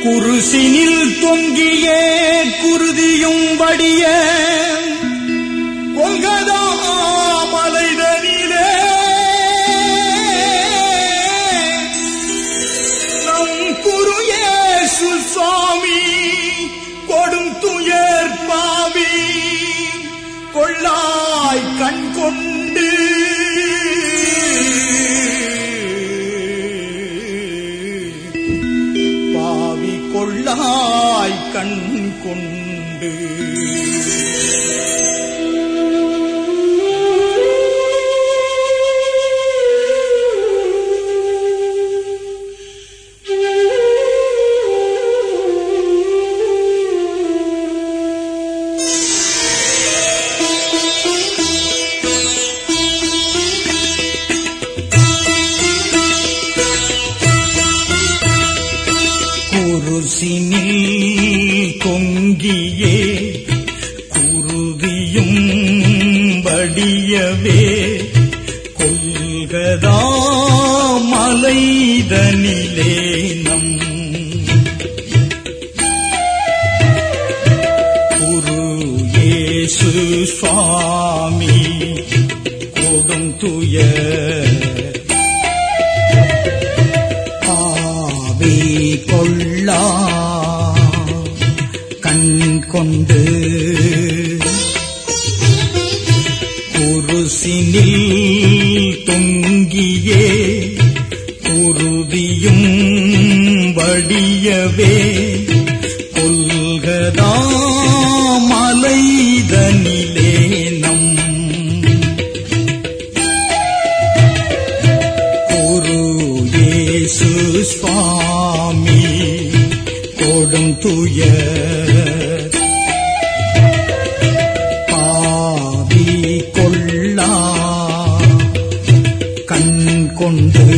குருசினில் தொங்கிய குருதியும் வடிய கொல்கதா மலைதனிலே நம் குரு இயேசு சுவாமி கொடும் துயர் பாவி கொள்ளாய் கண் கொண்டு பாவி கொள்ளாய் கண் கொண்டு குருசினில் தொங்கியே குருதியும் வடியவே கொள்கதா மலைதனிலே நம் குரு இயேசு சுவாமி கொடும் துயர் ஆவி கொள்ளா கண் கொண்டு குருசினில் தொங்கியே குருதியும் வடியவே கொள்கதா மலைதனிலே நம் குரு இயேசு சுவாமி கொடும் துயர் பாவி கொள்ளா கண் கொண்டு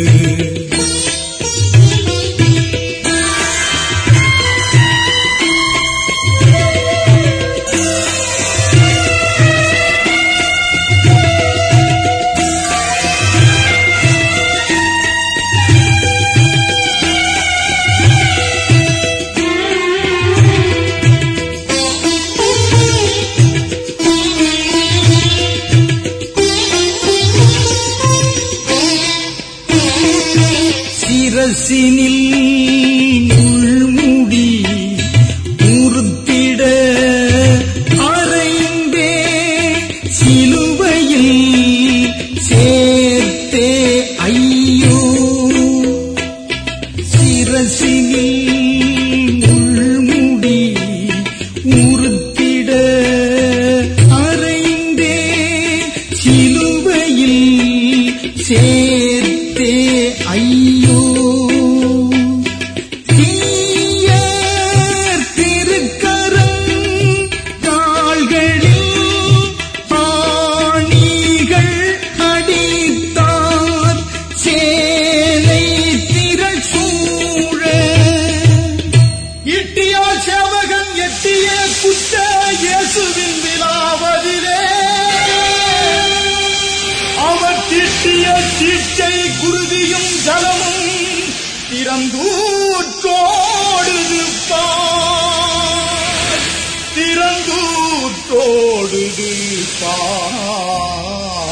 சிரசினில் முள்முடி உறுத்திட அறைந்தே சிலுவையில் சேர்த்தே ஐயோ சிரசினில் முள்முடி உறுத்திட அறைந்தே சிலுவையில் சேர்த்தே ஐயோ தீயர் திருக்கரம் கால்களில் ஆணிகள் அடித்தார் சேலை திரள் சூழ இட்டியா சேவகன் எட்டிய குத்த இயேசுவின் விழாவதிலே அவர் திட்டிய சீச்சை குருதியும் ஜலமும் திறந்தூற்றோடுது பார் திறந்தூற்றோடுது பார்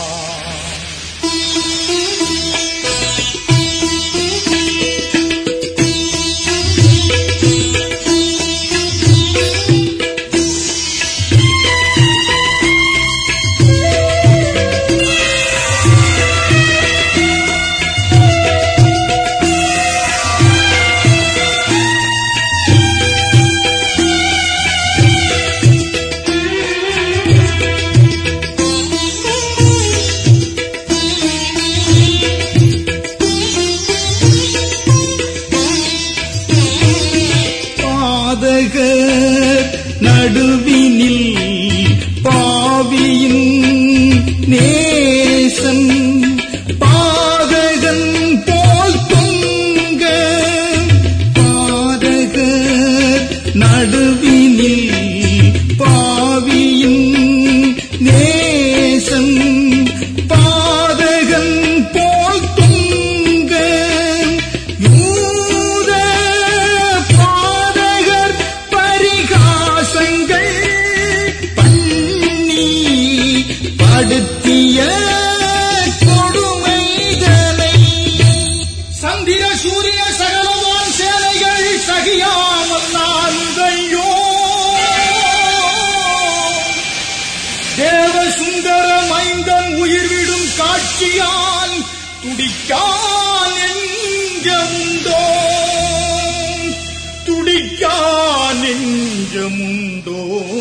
பாதகர் நடுவினில் பாவியின் நேசன் பாதகன் போல் தொங்க பாதகர் நடுவினில் பாவியின் நேசன் பாதகன் போல் தொங்க யூத சந்திர சூரிய சகலவான் சேனைகள் சகியாமல் நான்கையோ தேவ சுந்தர மைந்தன் உயிர்விடும் காட்சியால் துடிக்கான் நெஞ்சமுண்டோ துடிக்கான் நெஞ்சமுண்டோ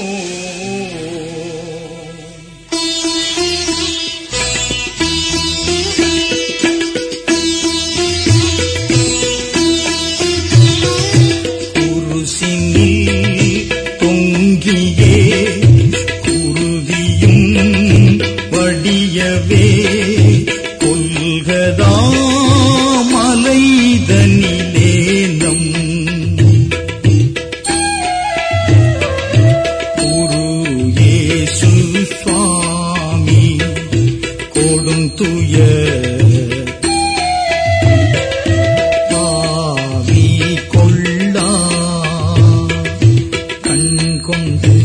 குருசினில் தொங்கியே குருதியும் வடியவே கொல்கதா மலைதனிலே நம் குரு இயேசு சுவாமி கொடும் துயர் பாவி கொள்ளா கண் கொண்டு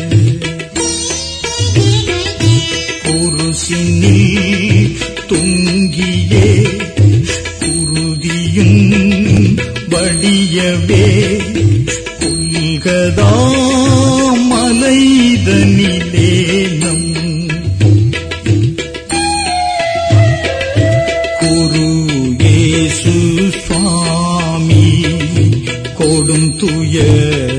குருசினில் தொங்கியே குருதியும் வடியவே கொள்கதா மலைதனிலே நம் குரு இயேசு சுவாமி கொடும் துயர்